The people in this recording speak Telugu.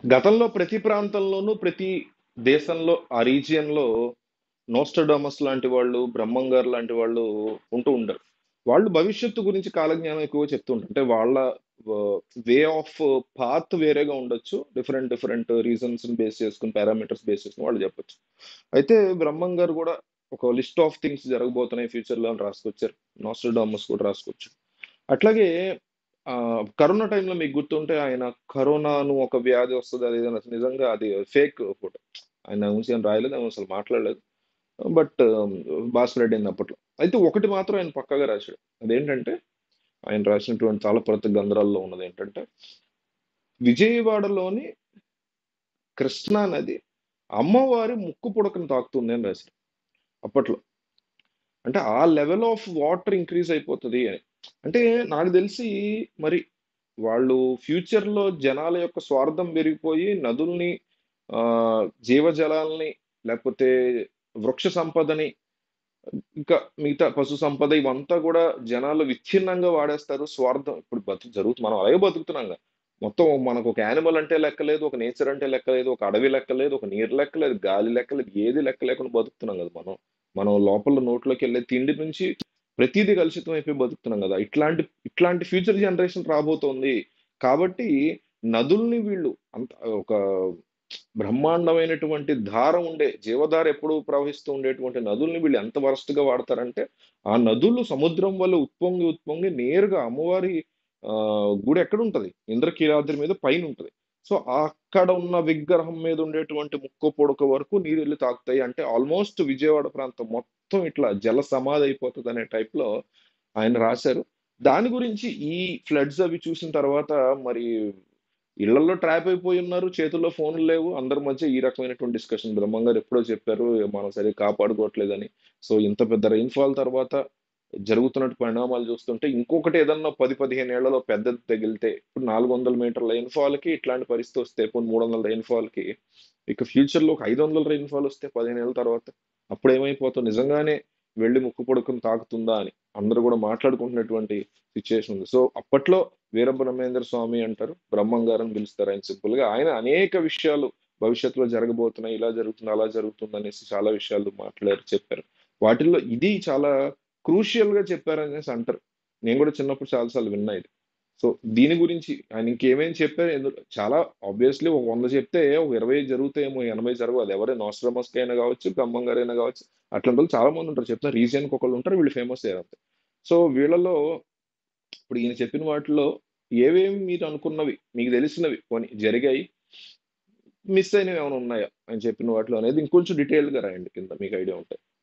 గతంలో ప్రతి ప్రాంతంలోనూ ప్రతి దేశంలో ఆ రీజియన్ లో నోస్టడామస్ లాంటి వాళ్ళు బ్రహ్మంగారు లాంటి వాళ్ళు ఉంటూ ఉంటారు వాళ్ళు భవిష్యత్తు గురించి కాలజ్ఞానం ఎక్కువ చెప్తూ ఉంటారు అంటే వాళ్ళ వే ఆఫ్ పాత్ వేరేగా ఉండొచ్చు డిఫరెంట్ డిఫరెంట్ రీజన్స్ బేస్ చేసుకుని పారామీటర్స్ బేస్ చేసుకుని వాళ్ళు చెప్పొచ్చు అయితే బ్రహ్మం గారు కూడా ఒక లిస్ట్ ఆఫ్ థింగ్స్ జరగబోతున్నాయి ఫ్యూచర్ లో అని రాసుకొచ్చారు నోస్టడామస్ కూడా రాసుకొచ్చారు అట్లాగే ఆ, కరోనా టైంలో మీకు గుర్తుంటే ఆయన కరోనాను ఒక వ్యాధి వస్తుంది అది ఇది అని అసలు నిజంగా అది ఫేక్ ఫోటో ఆయన గురించి ఏం రాయలేదు ఆయన అసలు మాట్లాడలేదు బట్ బాగా స్ప్రెడ్ అయింది అప్పట్లో అయితే ఒకటి మాత్రం ఆయన పక్కాగా రాశాడు అదేంటంటే ఆయన రాసినటువంటి చాలా ప్రతి గంధరాల్లో ఉన్నది ఏంటంటే విజయవాడలోని కృష్ణా నది అమ్మవారి ముక్కు పుడకను తాకుతుంది అని రాశాడు అప్పట్లో అంటే ఆ లెవెల్ ఆఫ్ వాటర్ ఇంక్రీజ్ అయిపోతుంది అని అంటే నాకు తెలిసి మరి వాళ్ళు ఫ్యూచర్ లో జనాల యొక్క స్వార్థం పెరిగిపోయి నదుల్ని ఆ జీవజలాల్ని లేకపోతే వృక్ష సంపదని ఇంకా మిగతా పశు సంపద ఇవంతా కూడా జనాలు విచ్ఛిన్నంగా వాడేస్తారు స్వార్థం ఇప్పుడు బతు జరుగుతుంది మనం అలాగే బతుకుతున్నాం కదా. మొత్తం మనకు ఒక యానిమల్ అంటే లెక్కలేదు ఒక నేచర్ అంటే లెక్కలేదు ఒక అడవి లెక్కలేదు ఒక నీరు లెక్కలేదు గాలి లెక్కలేదు ఏది లెక్క లేకుండా బతుకుతున్నాం కదా మనం మనం లోపల నోట్లోకి వెళ్ళే తిండి నుంచి ప్రతిదీ కలుషితం అయిపోయి బతుకుతున్నాం కదా ఇట్లాంటి ఇట్లాంటి ఫ్యూచర్ జనరేషన్ రాబోతోంది కాబట్టి నదుల్ని వీళ్ళు అంత ఒక బ్రహ్మాండమైనటువంటి ధార ఉండే జీవధార ఎప్పుడు ప్రవహిస్తూ ఉండేటువంటి నదుల్ని వీళ్ళు ఎంత వరస్ట్ గా వాడతారంటే ఆ నదులు సముద్రం వల్ల ఉత్పొంగి ఉత్పొంగి నేరుగా అమ్మవారి ఆ గుడి ఎక్కడ ఉంటది ఇంద్రకీలాద్రి మీద పైన ఉంటది సో అక్కడ ఉన్న విగ్రహం మీద ఉండేటువంటి ముక్క పొడక వరకు నీరు వెళ్ళి తాకుతాయి అంటే ఆల్మోస్ట్ విజయవాడ ప్రాంతం మొత్తం ఇట్లా జల సమాధి అయిపోతుంది అనే టైప్ లో ఆయన రాశారు దాని గురించి ఈ ఫ్లడ్స్ అవి చూసిన తర్వాత మరి ఇళ్లలో ట్రాప్ అయిపోయి ఉన్నారు చేతుల్లో ఫోన్లు లేవు అందరి మధ్య ఈ రకమైనటువంటి డిస్కషన్ బ్రహ్మం గారు ఎప్పుడో చెప్పారు మనం సరిగ్గా కాపాడుకోవట్లేదని సో ఇంత పెద్ద రెయిన్ఫాల్ తర్వాత జరుగుతున్నట్టు పరిణామాలు చూస్తుంటే ఇంకొకటి ఏదన్నా పది పదిహేను ఏళ్లలో పెద్దది తగిలితే ఇప్పుడు నాలుగు వందల మీటర్ల రెయిన్ఫాల్ కి ఇట్లాంటి పరిస్థితి వస్తే ఇప్పుడు మూడు వందల రెయిన్ఫాల్ కి ఇక ఫ్యూచర్ లో ఒక ఐదు వందల రెయిన్ఫాల్ వస్తే పదిహేను ఏళ్ళ తర్వాత అప్పుడు ఏమైపోతుంది నిజంగానే వెళ్ళి ముక్కు పొడుకుని తాకుతుందా అని అందరూ కూడా మాట్లాడుకుంటున్నటువంటి సిచ్యుయేషన్ ఉంది సో అప్పట్లో వీరబ్రహ్మేంద్ర స్వామి అంటారు బ్రహ్మం గారు అని పిలుస్తారు ఆయన సింపుల్ గా ఆయన అనేక విషయాలు భవిష్యత్తులో జరగబోతున్నాయి ఇలా జరుగుతుంది అలా జరుగుతుంది అనేసి చాలా విషయాలు మాట్లాడారు చెప్పారు వాటిల్లో ఇది చాలా క్రూషియల్ గా చెప్పారనేసి అంటారు నేను కూడా చిన్నప్పుడు చాలాసార్లు విన్నా ఇది సో దీని గురించి ఆయన ఇంకేమేం చెప్పారు ఎందు- చాలా ఆబ్వియస్లీ ఒక వంద చెప్తే ఒక ఇరవై జరుగుతాయేమో ఎనభై జరగవు అది ఎవరే నాస్ట్రమస్ అయినా కావచ్చు బ్రహ్మం గారైనా కావచ్చు అట్లాంటి వాళ్ళు చాలా మంది ఉంటారు చెప్తారు రీజియన్కి ఒకళ్ళు ఉంటారు వీళ్ళు ఫేమస్ అయ్యారు సో వీళ్ళలో ఇప్పుడు ఈయన చెప్పిన వాటిలో ఏవేమి మీరు అనుకున్నవి మీకు తెలిసినవి కొన్ని జరిగాయి మిస్ అయినవి ఏమైనా ఉన్నాయా అని చెప్పిన వాటిలో అనేది ఇంకొంచెం డీటెయిల్ గా రాయండి కింద మీకు ఐడియా ఉంటాయి